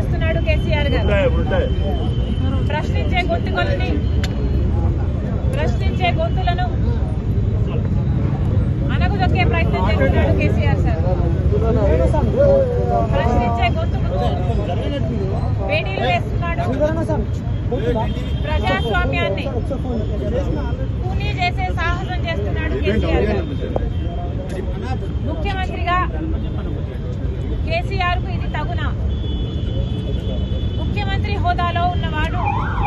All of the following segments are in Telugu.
చేస్తున్నాడు కేసీఆర్ గారు ఉంటాయి ఉంటాయి ప్రశ్నించే గొంతుకల్ని ప్రశ్నించే గొంతులను అనగదొక్కే ప్రయత్నం చేస్తున్నాడు కేసీఆర్ సార్ ప్రశ్నించే గొంతుకు వేడీలు వేస్తున్నాడు ప్రజాస్వామ్యాన్ని కూనీ చేసే సాహసం చేస్తున్నాడు కేసీఆర్ గారు ముఖ్యమంత్రిగా కేసీఆర్ కు ఇది తగునా ముఖ్యమంత్రి హోదాలో ఉన్నవాడు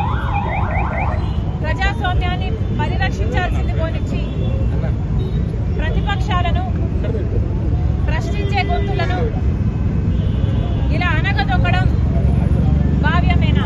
ప్రజాస్వామ్యాన్ని పరిరక్షించాల్సింది పోనిచ్చి ప్రతిపక్షాలను ప్రశ్నించే గొంతులను ఇలా అనగదొక్కడం భావ్యమేనా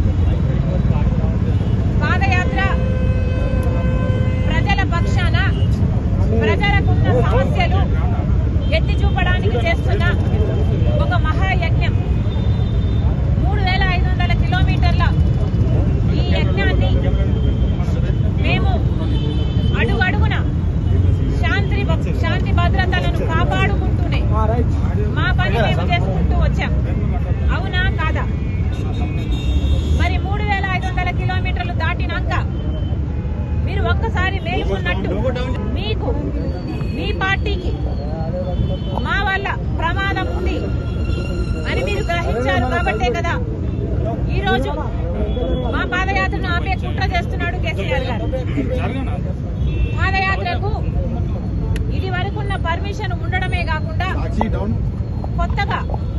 పాదయాత్ర ప్రజల పక్షాన ప్రజలకున్న సమస్యలు ఎత్తి చూపడానికి చేస్తున్న ఒక మహాయజ్ఞం మూడు వేల ఐదు వందల కిలోమీటర్ల ఈ యజ్ఞాన్ని మేము అడుగు అడుగున శాంతి శాంతి భద్రతలను కాపాడుకుంటూనే మా పని మేము చేసుకుంటూ వచ్చాం అవునా కాదా మరి మూడు వేల ఐదు వందల కిలోమీటర్లు దాటినాక మీరు ఒక్కసారి మేలుకున్నట్టు మీకు మీ పార్టీకి మా వల్ల ప్రమాదం ఉంది అని మీరు గ్రహించారు కాబట్టే కదా ఈ రోజు మా పాదయాత్రను ఆపే కుట్ర చేస్తున్నాడు కేసీఆర్ గారు పాదయాత్రకు ఇది వరకున్న పర్మిషన్ ఉండడమే కాకుండా కొత్తగా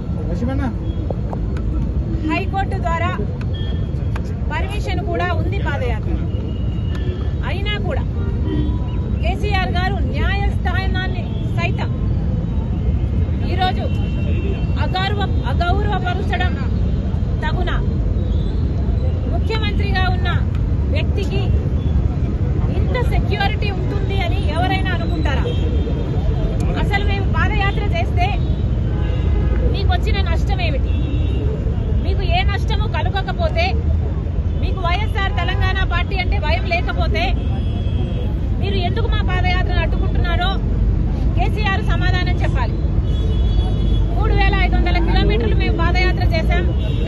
హైకోర్టు ద్వారా పర్మిషన్ కూడా ఉంది పాదయాత్ర అయినా కూడా కేసీఆర్ గారు న్యాయస్థానాన్ని సైతం ఈరోజు అగౌరవ అగౌరవపరచడం తగున ముఖ్యమంత్రిగా ఉన్న వ్యక్తికి ఇంత సెక్యూరిటీ ఉంటుంది అని ఎవరైనా అనుకుంటారా అసలు మేము పాదయాత్ర చేస్తే మీకు వచ్చిన నష్టం ఏమిటి మీకు ఏ నష్టము కలగకపోతే మీకు వైఎస్ఆర్ తెలంగాణ పార్టీ అంటే భయం లేకపోతే మీరు ఎందుకు మా పాదయాత్రను అడ్డుకుంటున్నారో కేసీఆర్ సమాధానం చెప్పాలి మూడు వేల ఐదు వందల కిలోమీటర్లు మేము పాదయాత్ర చేశాం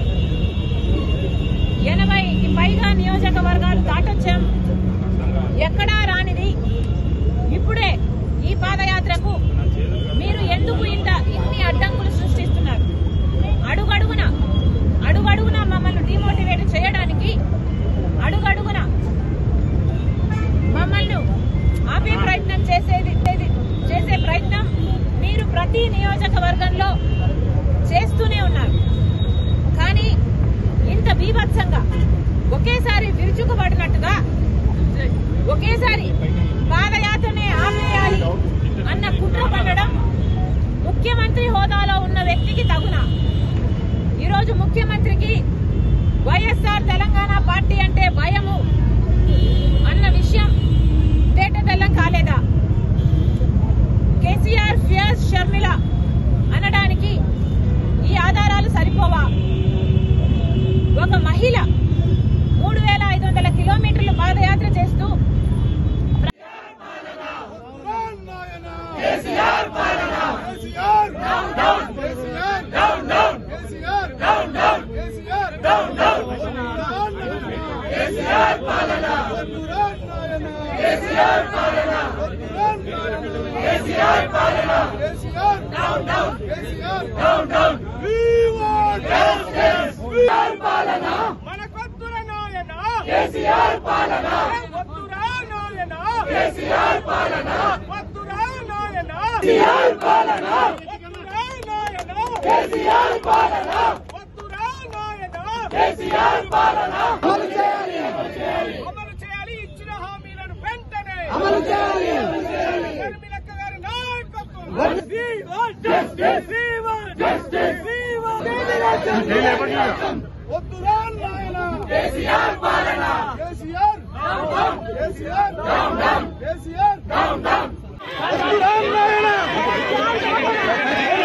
ఎనభైకి పైగా నియోజకవర్గాలు దాటొచ్చాం ఎక్కడా రానిది ఇప్పుడే ఈ పాదయాత్రకు మీరు ఎందుకు ఇంత ఇన్ని అడ్డంకులు సృష్టిస్తున్నారు అడుగడుగున అడుగడుగున మమ్మల్ని డిమోటివేట్ చేయడానికి అడుగడుగున మమ్మల్ని ఆపే ప్రయత్నం చేసేది చేది- చేసే ప్రయత్నం మీరు ప్రతి నియోజకవర్గంలో చేస్తూనే ఉన్నారు కానీ ఇంత బీభత్సంగా ఒకేసారి విరుచుకుపడినట్టుగా ఒకేసారి పాదయాత్రనే ఆపేయాలి అన్న కుట్ర పడడం ముఖ్యమంత్రి హోదాలో ఉన్న వ్యక్తికి తగునా ఈరోజు ముఖ్యమంత్రికి వైఎస్ఆర్ తెలంగాణ పార్టీ అంటే భయము అన్న విషయం తేటతెల్లం కాలేదా కేసీఆర్ ఫియర్స్ షర్మిల అనడానికి ఈ ఆధారాలు సరిపోవా ఒక మహిళ మూడు వేల ఐదు వందల కిలోమీటర్లు పాదయాత్ర చేస్తూ మనకొద్దుర నాయన కేసీఆర్ పాలన వద్దురా నాయన కేసీఆర్ పాలన వద్దురా నాయన కేసీఆర్ పాలన వద్దురా నాయన కేసీఆర్ పాలన వద్దురా నాయన కేసీఆర్ పాలన అమలు చేయాలి అమలు చేయాలి ఇచ్చిన హామీలను వెంటనే అమలు చేయాలి షర్మిలక్క గారి నాయకత్వం We want justice. We want justice. We want justice. వద్దురా నాయన కేసీఆర్ పాలన కేసీఆర్ కేసీఆర్ కేసీఆర్ వద్దురా నాయన